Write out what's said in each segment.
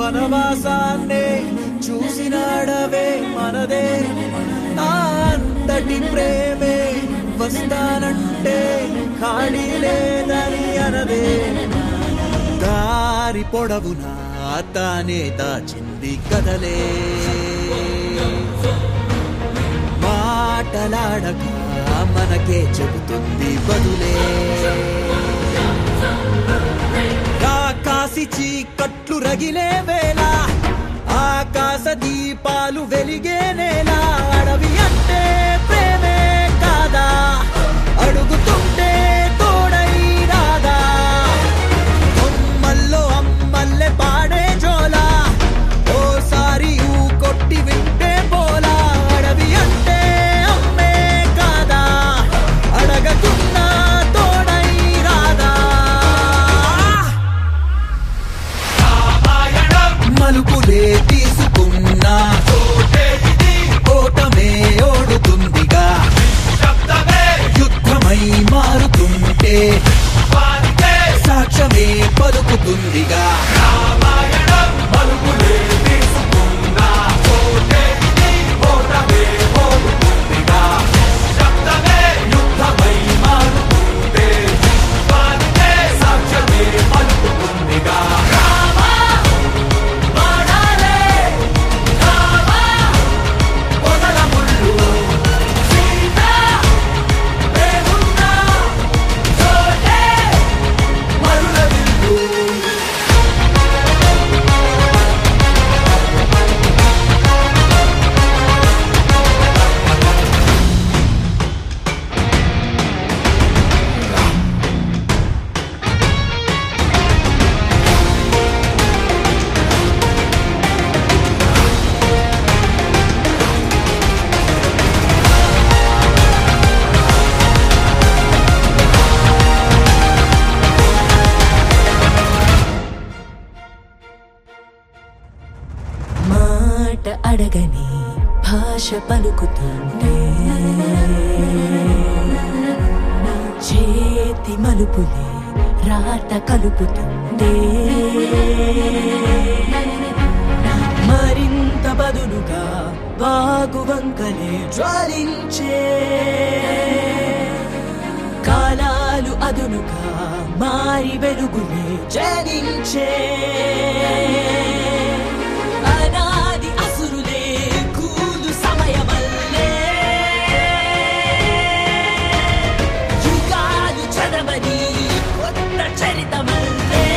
వనవాసాన్నే చూసినాడవే మనదే నా అంతటి ప్రేమే వస్తానంటే ఖాళీ లేదని అనదే దారి పొడవునా తానే దాచింది కదలే మాటలాడక మనకే చెబుతుంది బదులే కాసి చీకట్లు రగిలే వేళ ఆకాశ దీపాలు వెలిగే నేల అడవి అంటే ప్రేమే కాదా అడుగుతుంటే తోడై రాదా కొమ్మల్లో అమ్మల్లె పాడే జోలా ఓసారి ఊ కొట్టి వింటే పోలా అడవి అంటే అమ్మే కాదా అడగకున్నా తోడై రాదా మలుపులే తీసుకున్నా ఓటమే ఓడుతుందిగా యుద్ధమై మారుతుంటే సాక్ష్యమే పలుకుతుందిగా మాట అడగని భాష పలుకుతుంది చేతి మలుపులే రాత కలుపుతుంది మరింత బదులుగా వాగు వంకలే జ్వలించే కాలాలు అదునుగా మారి వెలుగులే జనించే అనాది అసురులే కూలు సమయమల్లే యుగాలు చదవని కొత్త చరితమల్లే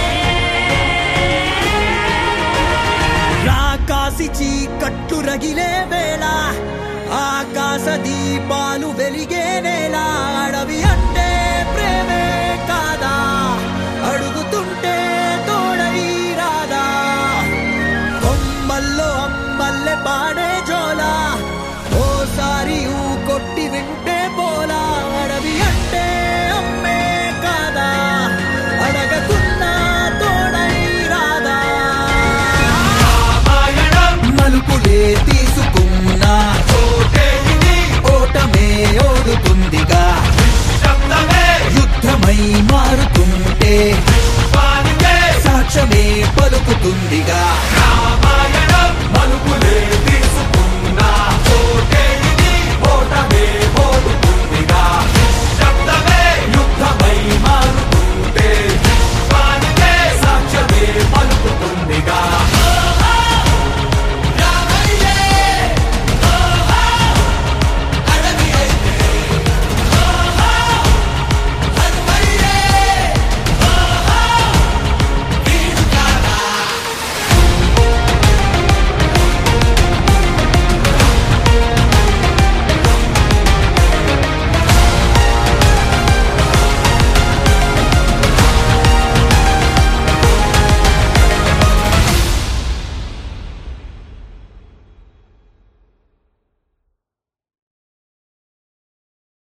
రాకాసి చీకట్లు రగిలే వేళ ఆకాశ దీపాలు వెలిగే నేల అడవి అంటే ప్రేమే కాదా అడుగుతుంటే తోడై రాదా కొమ్మల్లో అమ్మల్లె పాడే జోలా ఓసారి ఊ కొట్టి వింటే పోలా అడవి అంటే అమ్మే కాదా అడగకున్నా తోడై రాదా మలుపులే తీసుకున్నా ఓటమే ఓడుతుందిగా యుద్ధమై మారుతుంటే సాక్ష్యమే పలుకుతుందిగా